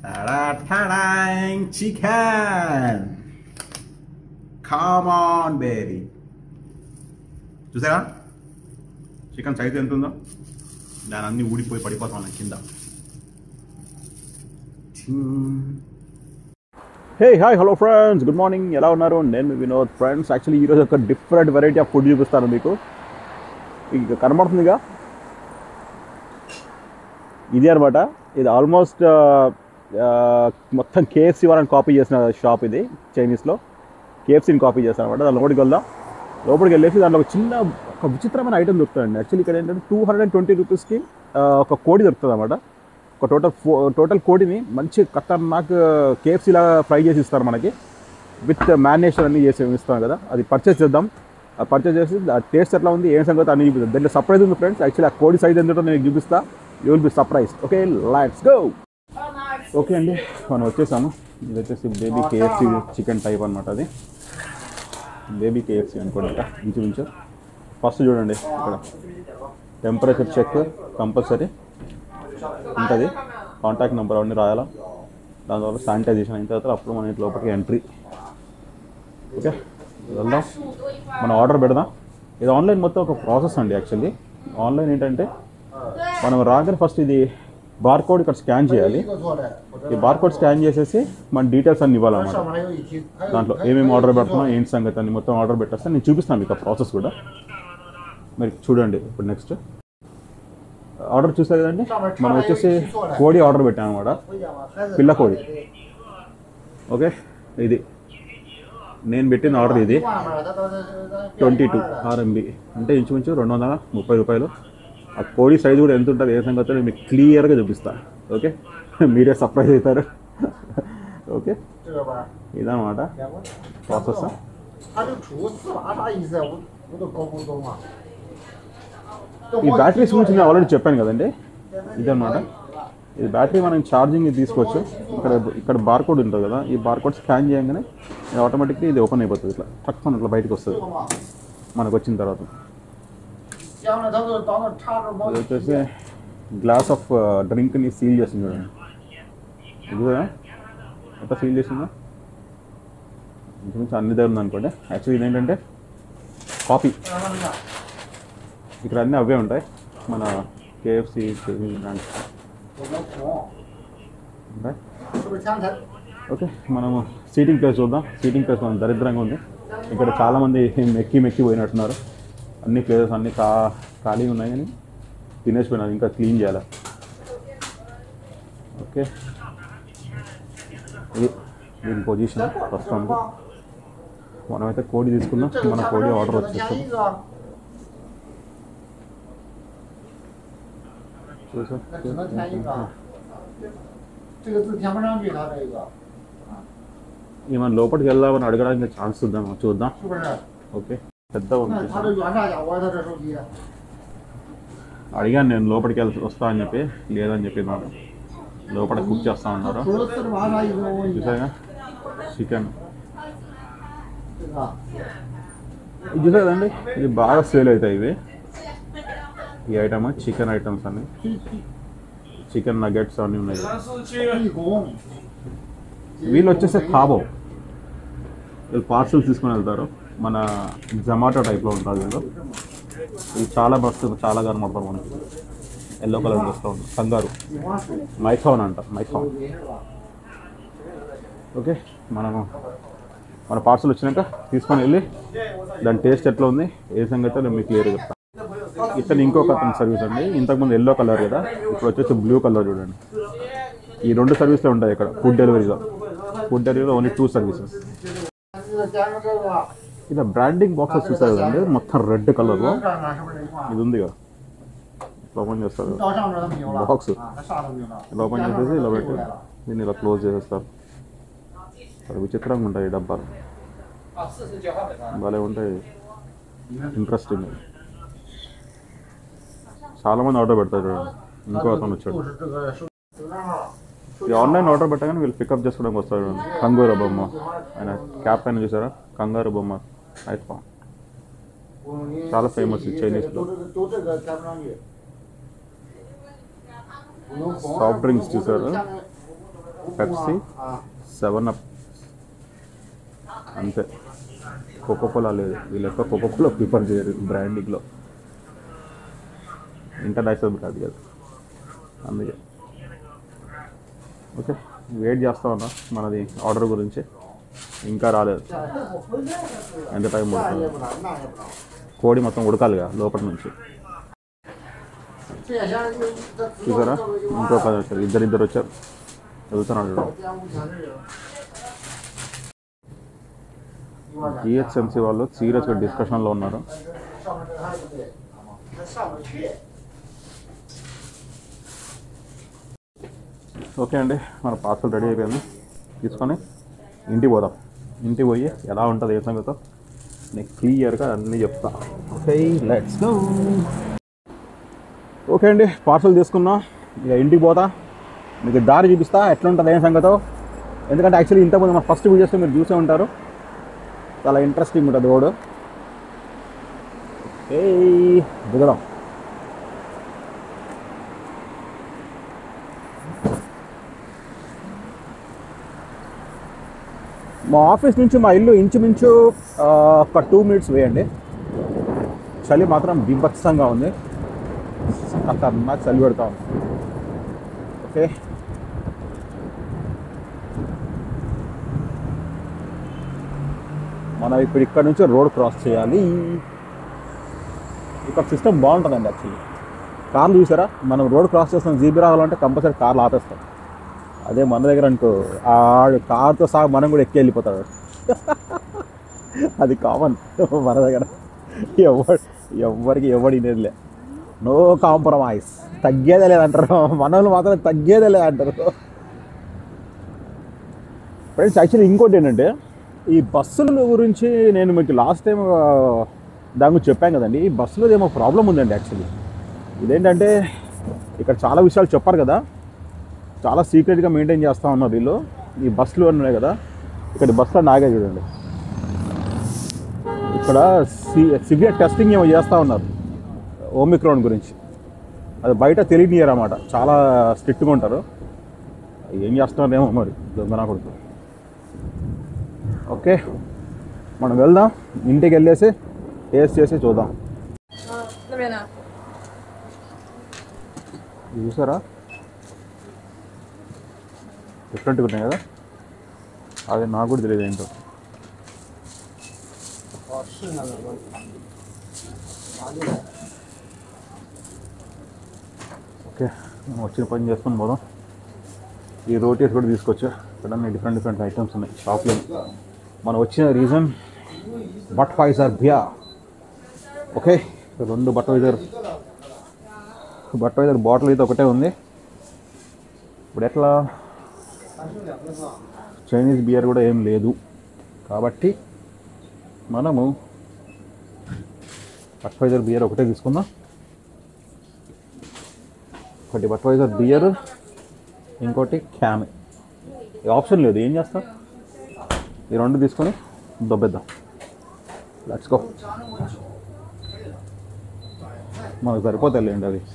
Ta-da-ta-dang! Chicken! Come on, baby! చూసారా chicken size ఎంత ఉందో దాని అన్ని ఊడిపోయి పడిపోతా ఉన్నాయి కింద hey hi hello friends good morning ఎలా ఉన్నారు నేను మీ వినోద్ ఫ్రెండ్స్ యాక్చువల్లీ ఈరోజు ఒక డిఫరెంట్ వెరైటీ ఆఫ్ ఫుడ్ చూపిస్తాను మీకు ఇక కనబడుతుందిగా ఇది అనమాట ఇది ఆల్మోస్ట్ మొత్తం కేఎఫ్సీ వాళ్ళని కాపీ చేసిన షాప్ ఇది చైనీస్లో కేఎఫ్సీని కాపీ చేస్తాను అనమాట దాని లోపలికి వెళ్దాం లోపలికి వెళ్ళేసి దాంట్లో ఒక చిన్న ఒక విచిత్రమైన ఐటమ్ దొరుకుతుందండి యాక్చువల్లీ ఇక్కడ ఏంటంటే టూ హండ్రెడ్ అండ్ ట్వంటీ రూపీస్కి ఒక కోడి దొరుకుతుంది అనమాట ఒక టోటల్ ఫో టోటల్ కోడిని మంచి ఖతర్నాక్ కేఎఫ్సీ లాగా ఫ్రై చేసి ఇస్తారు మనకి విత్ మ్యారినేషన్ అన్ని చేసి ఇస్తాం కదా అది పర్చేస్ చేద్దాం ఆ పర్చేస్ చేసి ఆ టేస్ట్ ఎట్లా ఉంది ఏం సంగతి అని చూపిస్తాం దాంట్లో సర్ప్రైజ్ ఉంది ఫ్రెండ్స్ యాక్చువల్లీ ఆ కోడి సైజ్ ఎంతో నేను చూపిస్తా you will be surprise okay lights go okay అండి మనం వచ్చేసాము ఇది వచ్చేసి బేబీ కేఎఫ్సీ చికెన్ టైప్ అనమాట అది బేబీ కేఎఫ్సీ అనుకోండి ఇంకా ఇంచుమించు ఫస్ట్ చూడండి ఇక్కడ టెంపరేచర్ చెక్ కంపల్సరీ ఉంటుంది కాంటాక్ట్ నెంబర్ అవన్నీ రాయాలా దాని తర్వాత శానిటైజేషన్ అయిన తర్వాత అప్పుడు మన ఇంటి లోపలికి ఎంట్రీ ఓకే వెళ్దాం మనం ఆర్డర్ పెడదాం ఇది ఆన్లైన్ మొత్తం ఒక ప్రాసెస్ అండి యాక్చువల్లీ ఆన్లైన్ ఏంటంటే మనం రాగానే ఫస్ట్ ఇది బార్ కోడ్ ఇక్కడ స్కాన్ చేయాలి ఈ బార్ కోడ్ స్కాన్ చేసేసి మన డీటెయిల్స్ అన్ని ఇవ్వాలన్నమాట దాంట్లో ఏమేమి ఆర్డర్ పెడుతున్నాం ఏంటి సంగతి అన్ని మొత్తం ఆర్డర్ పెట్టేస్తే నేను చూపిస్తాను మీకు ఆ ప్రాసెస్ కూడా మరి చూడండి ఇప్పుడు నెక్స్ట్ ఆర్డర్ చూసారు కదండి మనం వచ్చేసి కోడి ఆర్డర్ పెట్టాం అనమాట పిల్ల కోడి ఓకే ఇది నేను పెట్టిన ఆర్డర్ ఇది ట్వంటీ టూ ఆర్ఎంబి అంటే ఇంచుమించు రెండు వందల ముప్పై రూపాయలు ఆ కోడి సైజు కూడా ఎంత ఉంటుంది ఏ సంగతి మీకు క్లియర్గా చూపిస్తా ఓకే మీరే సర్ప్రైజ్ అవుతారు ఓకే ఇదన్నమాట ప్రాసెస్ 他就煮四娃啥意思？我我都搞不懂啊。 ఈ బ్యాటరీస్ గురించి నేను ఆల్రెడీ చెప్పాను కదండి ఇదన్నమాట ఇది బ్యాటరీ మనం ఛార్జింగ్ తీసుకోవచ్చు ఇక్కడ ఇక్కడ బార్ కోడ్ ఉంటుంది కదా ఈ బార్ కోడ్ స్కాన్ చేయగానే ఇది ఆటోమేటిక్గా ఇది ఓపెన్ అయిపోతుంది ఇట్లా తక్కువ ఇట్లా బయటకు వస్తుంది మనకు వచ్చిన తర్వాత 将来他都到那插着毛 ఇది వచ్చేసి గ్లాస్ ఆఫ్ డ్రింక్ని సీల్ చేసింది చూడండి ఇది కూడా ఎట్లా సీల్ చేసిందో ఇంచుమించు అన్ని దగ్గర ఉంది అనుకోండి యాక్చువల్లీ ఇదేంటంటే కాఫీ ఇక్కడ అన్నీ అవే ఉంటాయి మన కేఎఫ్సి బ్రాండ్స్ 我们红， ఉంటాయి 是不是前台？ ఓకే మనము సీటింగ్ ప్లేస్ చూద్దాం సీటింగ్ ప్లేస్ మనం దరిద్రంగా ఉంది ఇక్కడ చాలామంది మెక్కి మెక్కి పోయినట్టున్నారు అన్ని ప్లేసెస్ అన్ని కా ఖాళీగా ఉన్నాయి కానీ తినేసిపోయినారు ఇంకా క్లీన్ చేయాలి ఓకే ఇది దీని పొజిషన్ ప్రస్తుతానికి మనమైతే కోడి తీసుకుందాం 这个 మన 前 కోడి 面 ఆర్డర్ 给他点 వచ్చేస్తుంది 一个， చూసా 那只能填一个。这个字填不上去，他这个 ఈమె లోపలికి వెళ్దామని అడగడానికి ఛాన్స్ చూద్దాం చూద్దాం 是不是？ ఓకే పెద్ద ఉంది 那他这远啥家伙？他这手机， అడిగాను నేను లోపలికి వెళ్తా వస్తా అని చెప్పి లేదని చెప్పి నాకు లోపల కుక్ చేస్తా 他 ఉన్నారు 出了四十八啥意思？我问你， చూసాగా చికెన్ 这个 ఇది చూసాదండి ఇది బాగా సేల్ అవుతాయి ఇవి ఈ ఐటమ్ చికెన్ ఐటమ్స్ అన్ని చికెన్ నగెట్స్ అన్నీ ఉన్నాయి 一公， వీళ్ళు వచ్చేసి కాబో వీళ్ళు పార్సల్స్ తీసుకొని వెళ్తారు మన జమాటో టైప్లో ఉంటుంది వీళ్ళు ఇది చాలా మస్తు చాలా కనబడతారు మనకి ఎల్లో కలర్ వస్తూ ఉంటుంది కంగారు 喜欢水， మైథాన్ అంట మైథాన్ 手机是吧？ ఓకే మనము మన పార్సల్ వచ్చినాక తీసుకొని వెళ్ళి దాని టేస్ట్ ఎట్లా ఉంది ఏ సంగతి నేను మీకు క్లియర్గా చెప్తాను ఇతను ఇంకొక అతని సర్వీస్ అండి ఇంతకుముందు ఎల్లో కలర్ కదా ఇప్పుడు వచ్చేసి బ్లూ కలర్ చూడండి ఈ రెండు సర్వీస్లే ఉంటాయి ఇక్కడ ఫుడ్ డెలివరీలో ఫుడ్ డెలివరీలో ఓన్లీ టూ సర్వీసెస్ 这个加上这个， ఇలా బ్రాండింగ్ బాక్సెస్ చూసారు కదండి మొత్తం రెడ్ కలర్లో 这看看是不是一块 ఇది ఉంది కదా ఇట్లా ఓపెన్ చేస్తారు 到上面都没有了， Box 啊，它啥都没有了。 ఇలా ఓపెన్ చేసేసి ఇలా పెట్టి దీన్ని ఇలా క్లోజ్ చేసేస్తారు చాలా విచిత్రంగా ఉంటాయి ఈ డబ్బాలు భలే ఉంటాయి ఇంట్రెస్టింగ్ చాలా మంది ఆర్డర్ పెడతారు చూడండి ఇంకో అతను వచ్చాడు 就是这个手手账号， ఈ ఆన్లైన్ ఆర్డర్ పెట్టగానే వీళ్ళు పికప్ చేసుకోవడానికి వస్తారు చూడండి కంగారు బొమ్మ ఆయన క్యాప్ పైన చూసారా కంగారు బొమ్మ ఐఫోన్ 我你 చాలా famous ఈ Chinese 都这个都这个填不上去。不能红 Soft drinks చూసారు పెప్సీ సెవెన్ అప్ అంతే కోకోకోలా లేదు వీళ్ళు ఎక్కువ కోకోకోలా ప్రిఫర్ చేయరు బ్రాండింగ్లో ఇంటర్నేషనల్ బ్రాండ్ కాదు అందుకే ఓకే వెయిట్ చేస్తా ఉన్నా మనది ఆర్డర్ గురించి ఇంకా రాలేదు ఎంత టైం పడుతుంది కోడి మొత్తం ఉడకాలిగా లోపల నుంచి 这也像这这 చూసారా ఇంకొక వచ్చారు ఇద్దరు ఇద్దరు వచ్చారు వెళ్తున్నాడు చూడు. 家务全是有。 జిహెచ్ఎంసీ వాళ్ళు సీరియస్గా డిస్కషన్లో ఉన్నారు 上面这还不对，它上不去。 ఓకే అండి మన పార్సల్ రెడీ అయిపోయింది తీసుకొని ఇంటికి పోదాం ఇంటికి పోయి ఎలా ఉంటుంది ఏ సంగతో నేను క్లియర్గా అన్నీ చెప్తా ఓకే లెట్స్ గో ఓకే అండి పార్సల్ తీసుకున్నా ఇక ఇంటికి పోతా మీకు దారి చూపిస్తా ఎట్లా ఉంటుంది ఏం సంగతో ఎందుకంటే యాక్చువల్లీ ఇంతకుముందు మన ఫస్ట్ వీడియోస్లో మీరు చూసే ఉంటారు చాలా ఇంట్రెస్టింగ్ ఉంటుంది రోడ్ ఏ దిగదాం మా ఆఫీస్ నుంచి మా ఇల్లు ఇంచుమించు ఆ, ఒక టూ మినిట్స్ వేయండి చలి మాత్రం బీభత్సంగా ఉంది ఖతర్నాక్ చలి పెడతా ఉంది ఓకే మనం ఇప్పుడు ఇక్కడ నుంచి రోడ్ క్రాస్ చేయాలి ఇక్కడ సిస్టమ్ బాగుంటుందండి యాక్చువల్లీ కార్లు చూసారా మనం రోడ్ క్రాస్ చేస్తాం జీబీ రావాలంటే కంపల్సరీ కార్లు ఆపేస్తాం అదే మన దగ్గర అనుకో ఆ కార్తో సహా మనం కూడా ఎక్కి వెళ్ళిపోతాడు అది కామన్ మన దగ్గర ఎవరు ఎవరికి ఎవడి లేదులే నో కాంప్రమైజ్ తగ్గేదే లేదంటారు మనల్ని మాత్రం తగ్గేదే లేదంటారు ఫ్రెండ్స్ యాక్చువల్లీ ఇంకోటి ఏంటంటే ఈ బస్సుల గురించి నేను మీకు లాస్ట్ టైం దాని గురించి చెప్పాను కదండి ఈ బస్సులో ఏమో ప్రాబ్లం ఉందండి యాక్చువల్లీ ఇదేంటంటే ఇక్కడ చాలా విషయాలు చెప్పారు కదా చాలా సీక్రెట్గా మెయింటైన్ చేస్తూ ఉన్నారు వీళ్ళు ఈ బస్సులు అన్నీ ఉన్నాయి కదా ఇక్కడ బస్సులో నాగే చూడండి ఇక్కడ సి సివియర్ టెస్టింగ్ ఏమో చేస్తూ ఉన్నారు ఓమిక్రాన్ గురించి అది బయట తెలియనియరు అన్నమాట చాలా స్ట్రిక్ట్గా ఉంటారు ఏం చేస్తున్నారేమో మరి దొంగనా కొడుకు ఓకే మనం వెళ్దాం ఇంటికి వెళ్ళేసి టేస్ట్ చేసి చూద్దాం 嗯，那边呢？ ఇది చూసారా డిఫరెంట్గా ఉన్నాయి కదా అది నాకు కూడా తెలియదు ఏంటో 哦，是那个我，拿进来。 ఓకే మనం వచ్చిన పని చేసుకొని పోదాం ఈ రోటీస్ కూడా తీసుకొచ్చా ఇక్కడ అన్ని డిఫరెంట్ డిఫరెంట్ ఐటమ్స్ ఉన్నాయి షాప్లో మనం వచ్చిన reason Budweiser beer okay రెండు Budweiser Budweiser bottle అయితే ఒకటే ఉంది ఇప్పుడు ఎట్లా 还剩两个是吧？ చైనీస్ బియర్ కూడా ఏం లేదు కాబట్టి మనము బట్వైజర్ బియర్ ఒకటే తీసుకుందాం ఒకటి బట్వైజర్ బియర్ ఇంకోటి క్యామ్ ఈ ఆప్షన్ లేదు ఏం చేస్తాం ఈ రెండు తీసుకొని దొబ్బేద్దాం లెట్స్ గో మనకు సరిపోతాయిలేండి అది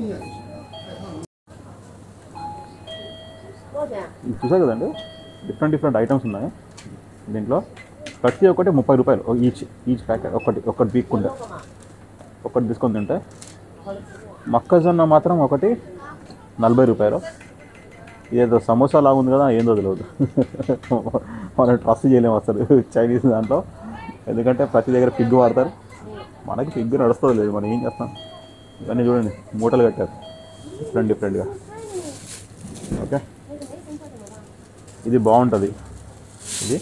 多少钱？ ఇది చూసారు కదండి డిఫరెంట్ డిఫరెంట్ ఐటమ్స్ ఉన్నాయి దీంట్లో ప్రతి ఒక్కటి ముప్పై రూపాయలు ఈచ్ ఈచ్ ప్యాకెట్ ఒకటి ఒకటి పీక్కుంటే ఒకటి తీసుకొని తింటే మొక్కజొన్న మాత్రం ఒకటి నలభై రూపాయలు ఇదేదో సమోసా లాగా ఉంది కదా ఏందో తెలియదు మనం ట్రస్ట్ చేయలేము అసలు చైనీస్ దాంట్లో ఎందుకంటే ప్రతి దగ్గర పిగ్గు వాడతారు మనకి పిగ్గు నడుస్తుంది లేదు మనం ఏం చేస్తాం ఇవన్నీ చూడండి మూటలు కట్టారు డిఫరెంట్ డిఫరెంట్గా ఓకే ఇది బాగుంటుంది ఇది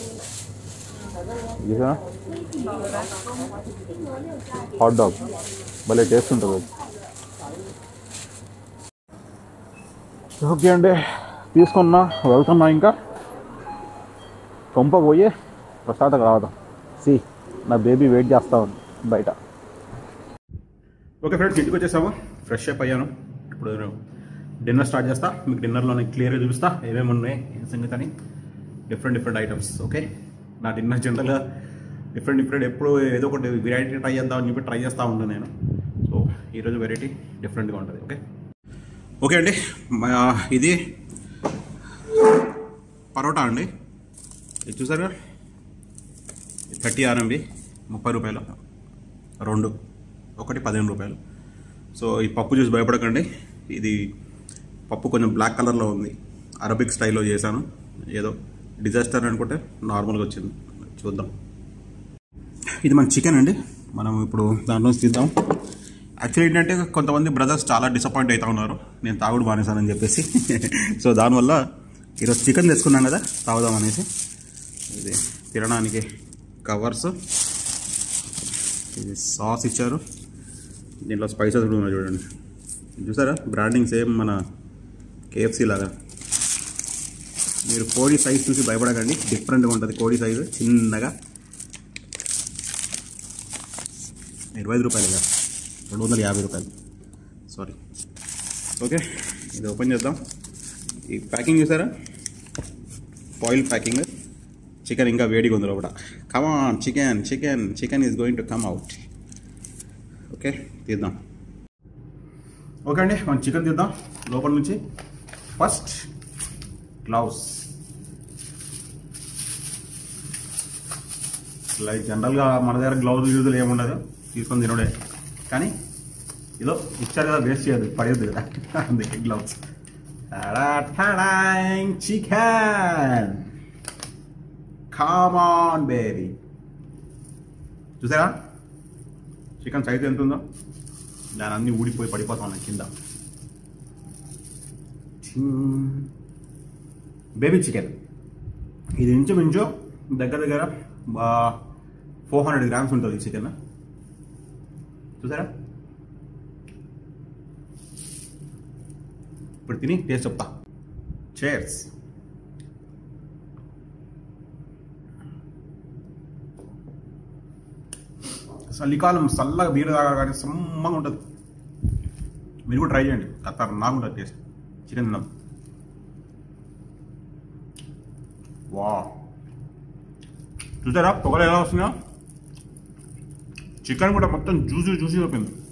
ఇది కదా హాట్ డాగ్ భలే టేస్ట్ ఉంటుంది అది ఓకే అండి తీసుకున్నా వెళ్తున్నా ఇంకా కొంప పోయి ప్రసాదం రావడం సి నా బేబీ వెయిట్ చేస్తా ఉంది బయట ఓకే ఫ్రెండ్స్ ఇంటికి వచ్చేసాము ఫ్రెష్ అప్ అయ్యాను ఇప్పుడు డిన్నర్ స్టార్ట్ చేస్తా మీకు డిన్నర్లో నేను క్లియర్గా చూపిస్తా ఏమేమి ఉన్నాయి ఏం సంగతి అని డిఫరెంట్ డిఫరెంట్ ఐటమ్స్ ఓకే నా డిన్నర్ జనరల్గా డిఫరెంట్ డిఫరెంట్ ఎప్పుడు ఏదో ఒకటి వెరైటీ ట్రై చేద్దాం అని చెప్పి ట్రై చేస్తూ ఉంటాను నేను సో ఈరోజు వెరైటీ డిఫరెంట్గా ఉంటుంది ఓకే ఓకే అండి మా ఇది పరోటా అండి ఇది చూసారా థర్టీ ఆర్ఎంబి ముప్పై రూపాయలు రెండు ఒకటి పదిహేను రూపాయలు సో ఈ పప్పు చూసి భయపడకండి ఇది పప్పు కొంచెం బ్లాక్ కలర్లో ఉంది అరబిక్ స్టైల్లో చేశాను ఏదో డిజాస్టర్ అనుకుంటే నార్మల్గా వచ్చింది చూద్దాం ఇది మన చికెన్ అండి మనం ఇప్పుడు దాంట్లో తీద్దాం యాక్చువల్లీ ఏంటంటే కొంతమంది బ్రదర్స్ చాలా డిసప్పాయింట్ అవుతా ఉన్నారు నేను తాగుడు మానేశానని చెప్పేసి సో దానివల్ల ఈరోజు చికెన్ తెచ్చుకున్నాం కదా తాగుదాం అనేసి ఇది తినడానికి కవర్స్ ఇది సాస్ ఇచ్చారు దీంట్లో స్పైసెస్ కూడా ఉన్నాయి చూడండి ఇది చూసారా బ్రాండింగ్ సేమ్ మన కేఎఫ్సీ లాగా మీరు కోడి సైజ్ చూసి భయపడకండి డిఫరెంట్గా ఉంటుంది కోడి సైజు చిన్నగా ఇరవై ఐదు రూపాయలు కదా రెండు వందల యాభై రూపాయలు సారీ ఓకే ఇది ఓపెన్ చేద్దాం ఈ ప్యాకింగ్ చూసారా ఫాయిల్ ప్యాకింగ్ చికెన్ ఇంకా వేడిగా ఉంది లోపల come on chicken chicken chicken is going to come out okay తీద్దాం ఓకే అండి మనం చికెన్ తీద్దాం లోపల నుంచి ఫస్ట్ గ్లౌస్ లైక్ జనరల్గా మన దగ్గర గ్లౌజ్ యూజులు ఏముండదు తీసుకొని తినడే కానీ ఇదో ఇచ్చారు కదా వేస్ట్ చేయదు పడేది కదా అందుకే గ్లౌస్ చికెన్ కామాన్ బేబీ చూసారా చికెన్ సైజ్ ఎంత ఉందో దాని అన్ని ఊడిపోయి పడిపోతా ఉన్నాయి కింద బేబీ చికెన్ ఇది ఇంచుమించు దగ్గర దగ్గర ఫోర్ హండ్రెడ్ గ్రామ్స్ ఉంటుంది ఈ చికెన్ చూసారా ఇప్పుడు తిని టేస్ట్ చెప్తా చేర్స్ చలికాలం చల్లగా బీరు తాగగానే సమ్మగా ఉంటుంది మీరు కూడా ట్రై చేయండి ఖతర్ నాకు ఉంటుంది టేస్ట్ చికెన్ తిన్నాం వా చూసారా పొగలు ఎలా వస్తుందా చికెన్ కూడా మొత్తం జ్యూసీ జ్యూసీ అయిపోయింది